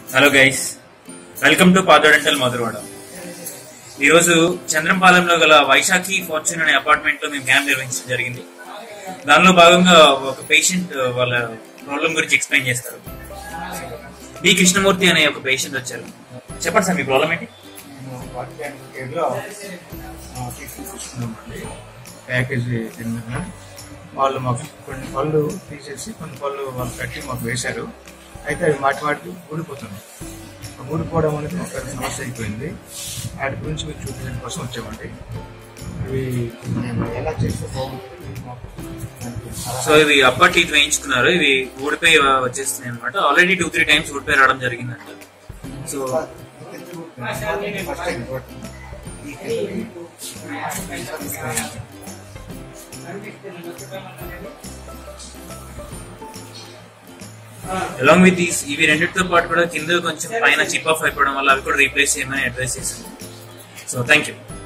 hello guys welcome to పాదడెంటల్ మధురవాడ ఈరోజు చంద్రంపాలెంలో గల వైశాఖి ఫార్చ్యూన్ అనే అపార్ట్మెంట్ లో మేము క్యాంప్ నిర్వహించడం జరిగింది దానిలో భాగంగా ఒక పేషెంట్ వాళ్ళ ప్రాబ్లం గురించి ఎక్స్ప్లెయిన్ చేస్తారు బి కృష్ణమూర్తి అనే ఒక పేషెంట్ వచ్చారు చెప్పండి సార్ మీ ప్రాబ్లం ఏంటి నేను వాటర్ ట్యాంక్ కేర్లో తీసుకుంటున్నామండి ప్యాకేజీ కింద వాళ్ళు మాకు కొన్ని పళ్ళు తీసేసి కొన్ని పళ్ళు వాళ్ళు కట్టి మాకు వేశారు అయితే అవి మాటి మాటికి ఊడిపోతున్నాయి ఆ ఊడిపోవడం అనేది ఒక పెద్ద సమస్య అయిపోయింది వాటి గురించి మీకు చూపించడం కోసం వచ్చామండి ఇవి నేను ఎలా చేస్తే బాగుంటుంది మాకు దానికి సలహా- సో ఇవి అప్పటి ఇటు వేయించుకున్నారు ఇవి ఊడిపోయి వచ్చేస్తున్నాయి అనమాట ఆల్రెడీ టూ త్రీ టైమ్స్ ఊడిపోయి రావడం జరిగిందంట సో ఫస్ట్ టైం ఈ అలాంగ్ విత్ దీస్ ఇవి రెండింటితో పాటు కూడా కింద కొంచెం పైన చిప్ ఆఫ్ అయిపోవడం వల్ల అవి కూడా రీప్లేస్ చేయమని అడ్వైస్ చేశాను సో థ్యాంక్ యూ